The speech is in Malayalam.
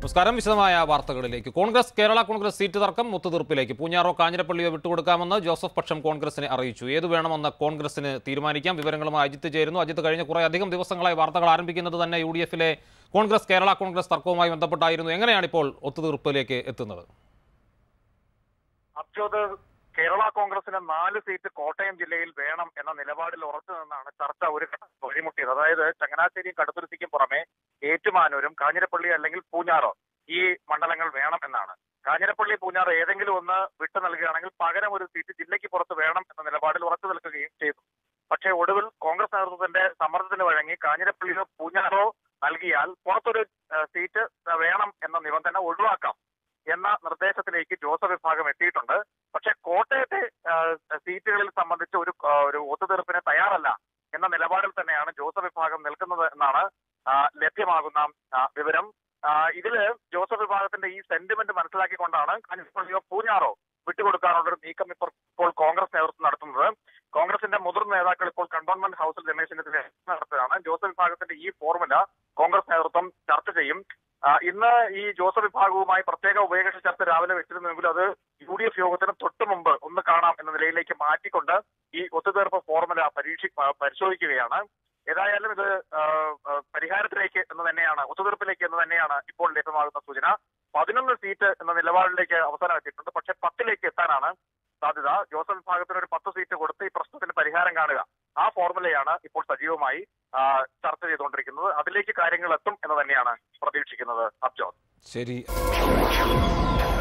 നമസ്കാരം വിശദമായ വാർത്തകളിലേക്ക് കോൺഗ്രസ് കേരള കോൺഗ്രസ് സീറ്റ് തർക്കം ഒത്തുതീർപ്പിലേക്ക് പൂഞ്ഞാറോ കാഞ്ഞിരപ്പള്ളിയോ വിട്ടുകൊടുക്കാമെന്ന് ജോസഫ് പക്ഷം കോൺഗ്രസിനെ അറിയിച്ചു ഏത് വേണമെന്ന് കോൺഗ്രസിന് തീരുമാനിക്കാം വിവരങ്ങളുമായി അജിത്ത് ചേരുന്നു അജിത്ത് കഴിഞ്ഞ കുറേ അധികം ദിവസങ്ങളായി വാർത്തകൾ ആരംഭിക്കുന്നത് തന്നെ യു ഡി എഫിലെ കോൺഗ്രസ് കേരള കോൺഗ്രസ് തർക്കവുമായി ബന്ധപ്പെട്ടായിരുന്നു എങ്ങനെയാണ് ഇപ്പോൾ ഒത്തുതീർപ്പിലേക്ക് എത്തുന്നത് അബ്ജോദ് കേരള കോൺഗ്രസിന് നാല് സീറ്റ് കോട്ടയം ജില്ലയിൽ വേണം എന്ന നിലപാടിൽ ഉറച്ചു നിന്നാണ് ചർച്ച ഒരു ഘട്ടം വഴിമുട്ടിയത് അതായത് ചങ്ങനാശ്ശേരിയും കടുത്തുരുത്തിക്കും പുറമെ ഏറ്റുമാനൂരും കാഞ്ഞിരപ്പള്ളി അല്ലെങ്കിൽ പൂഞ്ഞാറോ ഈ മണ്ഡലങ്ങൾ വേണം എന്നാണ് കാഞ്ഞിരപ്പള്ളി പൂഞ്ഞാറ് ഏതെങ്കിലും ഒന്ന് വിട്ടു നൽകുകയാണെങ്കിൽ പകരം ഒരു സീറ്റ് ജില്ലയ്ക്ക് പുറത്ത് വേണം എന്ന നിലപാടിൽ ഉറച്ചു നിൽക്കുകയും ചെയ്തു പക്ഷേ ഒടുവിൽ കോൺഗ്രസ് നേതൃത്വത്തിന്റെ സമ്മർദ്ദത്തിന് വഴങ്ങി കാഞ്ഞിരപ്പള്ളിയോ പൂഞ്ഞാറോ നൽകിയാൽ പുറത്തൊരു ഏഹ്, സീറ്റ് വേണം എന്ന നിബന്ധന ഒഴിവാക്കാം എന്ന നിർദ്ദേശത്തിലേക്ക് ജോസഫ് വിഭാഗം എത്തിയിട്ടുണ്ട് പക്ഷെ കോട്ടയത്തെ ആ, സീറ്റുകളിൽ സംബന്ധിച്ച് ഒരു ആ, ഒരു ഒത്തുതീർപ്പിന് തയ്യാറല്ല എന്ന നിലപാടിൽ തന്നെയാണ് ജോസഫ് വിഭാഗം നിൽക്കുന്നത് എന്നാണ് ആ, ലഭ്യമാകുന്ന ആ, വിവരം ആ, ഇതില് ജോസഫ് വിഭാഗത്തിന്റെ ഈ സെന്റിമെന്റ് മനസ്സിലാക്കിക്കൊണ്ടാണ് കാഞ്ഞിരപ്പള്ളിയോ പൂഞ്ഞാറോ വിട്ടുകൊടുക്കാനുള്ള ഒരു നീക്കം ഇപ്പോൾ ഇപ്പോൾ കോൺഗ്രസ് നേതൃത്വം നടത്തുന്നത് കോൺഗ്രസിന്റെ മുതിർന്ന നേതാക്കൾ ഇപ്പോൾ കണ്ടോൺമെന്റ് ഹൗസിൽ രമേശ് ചെന്നിത്തല നടത്തുകയാണ് ജോസഫ് വിഭാഗത്തിന്റെ ഈ ഫോർമുല കോൺഗ്രസ് നേതൃത്വം ചർച്ച ചെയ്യും ആ, ഇന്ന് ഈ ജോസഫ് വിഭാഗവുമായി പ്രത്യേക ഉഭയകക്ഷി ചർച്ച രാവിലെ വെച്ചിരുന്നെങ്കിൽ അത് യു ഡി എഫ് യോഗത്തിന് തൊട്ടു മുമ്പ് ഒന്ന് കാണാം എന്ന നിലയിലേക്ക് മാറ്റിക്കൊണ്ട് ഈ ഒത്തുതീർപ്പ് ഫോർമുല പരീക്ഷ ആ, പരിശോധിക്കുകയാണ് ഏതായാലും ഇത് ആ, ആ, പരിഹാരത്തിലേക്ക് എന്ന് തന്നെയാണ് ഒത്തുതീർപ്പിലേക്ക് എന്ന് തന്നെയാണ് ഇപ്പോൾ ലഭ്യമാകുന്ന സൂചന പതിനൊന്ന് സീറ്റ് എന്ന നിലപാടിലേക്ക് അവസാനം എത്തിയിട്ടുണ്ട് പക്ഷെ പത്തിലേക്ക് എത്താനാണ് സാധ്യത ജോസഫ് വിഭാഗത്തിന് ഒരു പത്ത് സീറ്റ് കൊടുത്ത് ഈ പ്രശ്നത്തിന് പരിഹാരം കാണുക ആ ഫോർമുലയാണ് ഇപ്പോൾ സജീവമായി ആ, ചർച്ച ചെയ്തുകൊണ്ടിരിക്കുന്നത് അതിലേക്ക് കാര്യങ്ങൾ എത്തും എന്ന് തന്നെയാണ് പ്രതീക്ഷിക്കുന്നത് അബ്ജോദ് ശരി